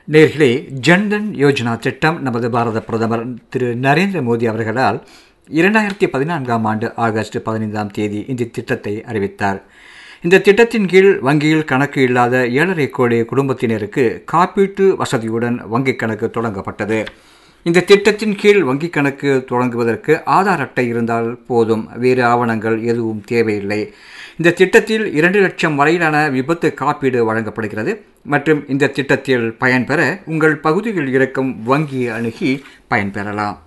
நேர்களே ஜன்தன் யோஜனா திட்டம் நமது பாரத பிரதமர் திரு நரேந்திர மோடி அவர்களால் இரண்டாயிரத்தி பதினான்காம் ஆண்டு ஆகஸ்ட் பதினைந்தாம் தேதி இந்த திட்டத்தை அறிவித்தார் இந்த திட்டத்தின் கீழ் வங்கியில் கணக்கு இல்லாத ஏழரை கோடி குடும்பத்தினருக்கு காப்பீட்டு வசதியுடன் வங்கிக் கணக்கு தொடங்கப்பட்டது இந்த திட்டத்தின் கீழ் வங்கிக் கணக்கு தொடங்குவதற்கு ஆதார் அட்டை இருந்தால் போதும் வேறு ஆவணங்கள் எதுவும் தேவையில்லை இந்த திட்டத்தில் இரண்டு லட்சம் வரையிலான விபத்து காப்பீடு வழங்கப்படுகிறது மற்றும் இந்த திட்டத்தில் பயன்பெற உங்கள் பகுதியில் இருக்கும் வங்கியை அணுகி பயன்பெறலாம்